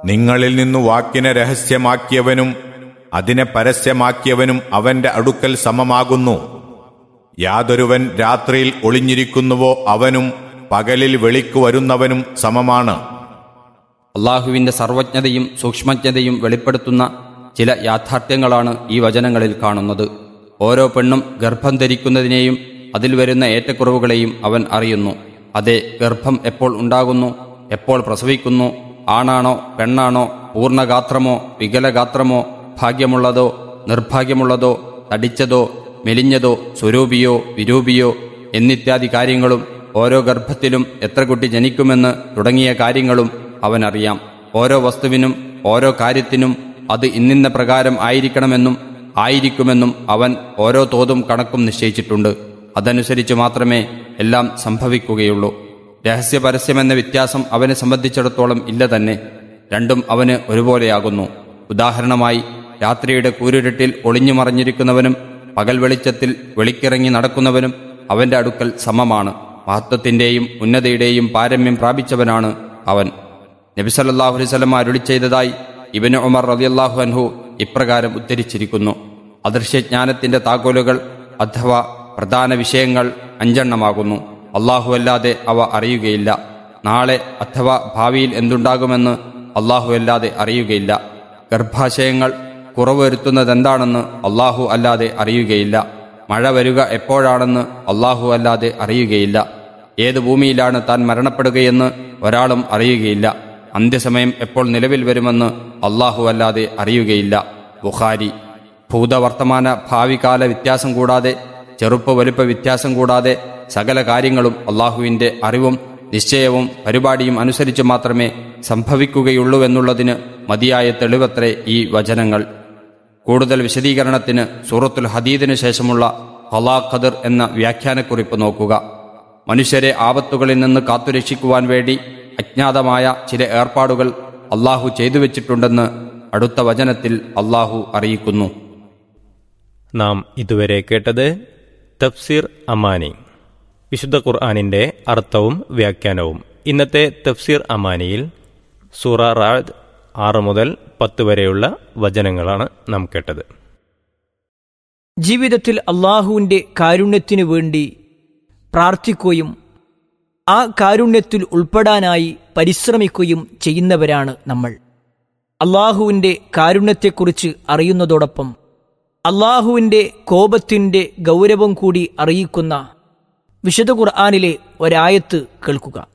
നിങ്ങളിൽ നിന്നു വാക്കിനെ രഹസ്യമാക്കിയവനും അതിനെ പരസ്യമാക്കിയവനും അവന്റെ അടുക്കൽ സമമാകുന്നു യാതൊരുവൻ രാത്രിയിൽ ഒളിഞ്ഞിരിക്കുന്നുവോ അവനും പകലിൽ വെളിക്കു വരുന്നവനും സമമാണ് അള്ളാഹുവിന്റെ സർവജ്ഞതയും സൂക്ഷ്മജ്ഞതയും വെളിപ്പെടുത്തുന്ന ചില യാഥാർത്ഥ്യങ്ങളാണ് ഈ വചനങ്ങളിൽ കാണുന്നത് ഓരോ പെണ്ണും ഗർഭം ധരിക്കുന്നതിനെയും അതിൽ വരുന്ന ഏറ്റക്കുറവുകളെയും അവൻ അറിയുന്നു അതെ ഗർഭം എപ്പോൾ ഉണ്ടാകുന്നു എപ്പോൾ പ്രസവിക്കുന്നു ആണാണോ പെണ്ണാണോ പൂർണ്ണഗാത്രമോ വികലഗാത്രമോ ഭാഗ്യമുള്ളതോ നിർഭാഗ്യമുള്ളതോ തടിച്ചതോ മെലിഞ്ഞതോ സ്വരൂപിയോ വിരൂപിയോ എന്നിത്യാദി കാര്യങ്ങളും ഓരോ ഗർഭത്തിലും എത്ര കുട്ടി ജനിക്കുമെന്ന് തുടങ്ങിയ കാര്യങ്ങളും അവനറിയാം ഓരോ വസ്തുവിനും ഓരോ കാര്യത്തിനും അത് ഇന്നിന്ന പ്രകാരം ആയിരിക്കണമെന്നും ആയിരിക്കുമെന്നും അവൻ ഓരോ തോതും കണക്കും നിശ്ചയിച്ചിട്ടുണ്ട് അതനുസരിച്ച് മാത്രമേ എല്ലാം സംഭവിക്കുകയുള്ളൂ രഹസ്യ പരസ്യമെന്ന വ്യത്യാസം അവനെ സംബന്ധിച്ചിടത്തോളം ഇല്ല തന്നെ രണ്ടും അവന് ഒരുപോലെയാകുന്നു ഉദാഹരണമായി രാത്രിയുടെ കൂരിരുട്ടിൽ ഒളിഞ്ഞു മറഞ്ഞിരിക്കുന്നവനും പകൽ വെളിച്ചത്തിൽ വെളിക്കിറങ്ങി നടക്കുന്നവനും അവന്റെ അടുക്കൽ സമമാണ് മഹത്വത്തിന്റെയും ഉന്നതയുടെയും പാരമ്യം പ്രാപിച്ചവനാണ് അവൻ നബിസല്ലാഹു അലൈവല്ലം അരുളി ചെയ്തതായി ഇബന് ഉമർ റതിയല്ലാഹു അൻഹു ഇപ്രകാരം ഉദ്ധരിച്ചിരിക്കുന്നു അദൃശ്യജ്ഞാനത്തിന്റെ താക്കോലുകൾ അഥവാ പ്രധാന വിഷയങ്ങൾ അഞ്ചെണ്ണമാകുന്നു അള്ളാഹു അല്ലാതെ അവ അറിയുകയില്ല നാളെ അഥവാ ഭാവിയിൽ എന്തുണ്ടാകുമെന്ന് അള്ളാഹു അല്ലാതെ അറിയുകയില്ല ഗർഭാശയങ്ങൾ കുറവ് വരുത്തുന്നതെന്താണെന്ന് അള്ളാഹു അല്ലാതെ അറിയുകയില്ല മഴ വരിക എപ്പോഴാണെന്ന് അള്ളാഹു അല്ലാതെ അറിയുകയില്ല ഏത് ഭൂമിയിലാണ് താൻ മരണപ്പെടുകയെന്ന് ഒരാളും അറിയുകയില്ല അന്ത്യസമയം എപ്പോൾ നിലവിൽ വരുമെന്ന് അള്ളാഹു അല്ലാതെ അറിയുകയില്ല ബുഖാരി ഭൂതവർത്തമാന ഭാവികാല വ്യത്യാസം കൂടാതെ ചെറുപ്പ വലുപ്പ വ്യത്യാസം കൂടാതെ സകല കാര്യങ്ങളും അള്ളാഹുവിന്റെ അറിവും നിശ്ചയവും പരിപാടിയും അനുസരിച്ച് മാത്രമേ സംഭവിക്കുകയുള്ളൂവെന്നുള്ളതിന് മതിയായ തെളിവത്രേ ഈ വചനങ്ങൾ കൂടുതൽ വിശദീകരണത്തിന് സൂറത്തുൽ ഹദീദിനു ശേഷമുള്ള ഹലാ ഖദർ എന്ന വ്യാഖ്യാനക്കുറിപ്പ് നോക്കുക മനുഷ്യരെ ആപത്തുകളിൽ നിന്ന് കാത്തുരക്ഷിക്കുവാൻ വേണ്ടി അജ്ഞാതമായ ചില ഏർപ്പാടുകൾ അള്ളാഹു ചെയ്തു വെച്ചിട്ടുണ്ടെന്ന് അടുത്ത വചനത്തിൽ അള്ളാഹു അറിയിക്കുന്നു നാം ഇതുവരെ കേട്ടത് തഫ്സീർ അമാനി വിശുദ്ധ ഖുർആാനിന്റെ അർത്ഥവും വ്യാഖ്യാനവും ഇന്നത്തെ തഫ്സീർ അമാനിയിൽ സൂറ റാദ് ആറ് മുതൽ പത്ത് വരെയുള്ള വചനങ്ങളാണ് നാം കേട്ടത് ജീവിതത്തിൽ അള്ളാഹുവിൻ്റെ കാരുണ്യത്തിനു വേണ്ടി പ്രാർത്ഥിക്കുകയും ആ കാരുണ്യത്തിൽ ഉൾപ്പെടാനായി പരിശ്രമിക്കുകയും ചെയ്യുന്നവരാണ് നമ്മൾ അള്ളാഹുവിൻ്റെ കാരുണ്യത്തെക്കുറിച്ച് അറിയുന്നതോടൊപ്പം അള്ളാഹുവിൻ്റെ കോപത്തിൻ്റെ ഗൗരവം കൂടി അറിയിക്കുന്ന വിശുദ്ധ ഖുർആാനിലെ ഒരായത്ത് കേൾക്കുക